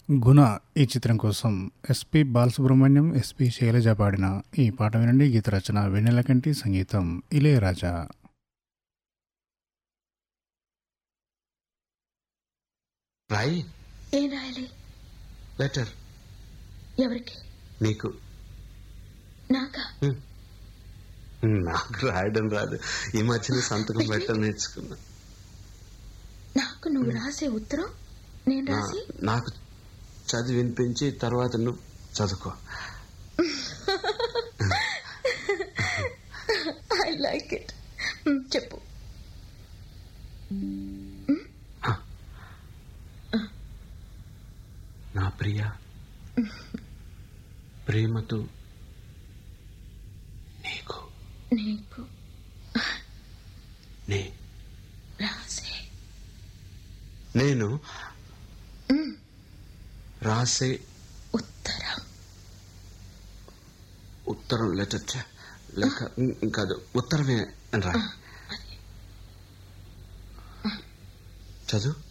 గుణ ఈ చిత్రం కోసం ఎస్పి బాలసుబ్రహ్మణ్యం ఎస్పి శైలజ పాడిన ఈ పాట వినండి గీత రచన వెన్నెలకంటి సంగీతం ఇళయరాజా రాయి ఏం రాయాలి లెటర్ ఎవరికి నీకు నాకా నాకు రాయడం రాదు ఈ మధ్యన సంతకం పెట్టడం నేర్చుకున్నా నాకు నువ్వు రాసే ఉత్తరం నేను నా- రాసి నాకు చదివి వినిపించి తర్వాత నువ్వు చదువుకో ఐ లైక్ ఇట్ చెప్పు నా ప్రియ ప్రేమతో నీకు నీకు నే రాసే నేను రాసే ఉత్తరం ఉత్తరం లెటర్ చ- లేక ఉం, కాదు ఉత్తరమే అని రా చదువు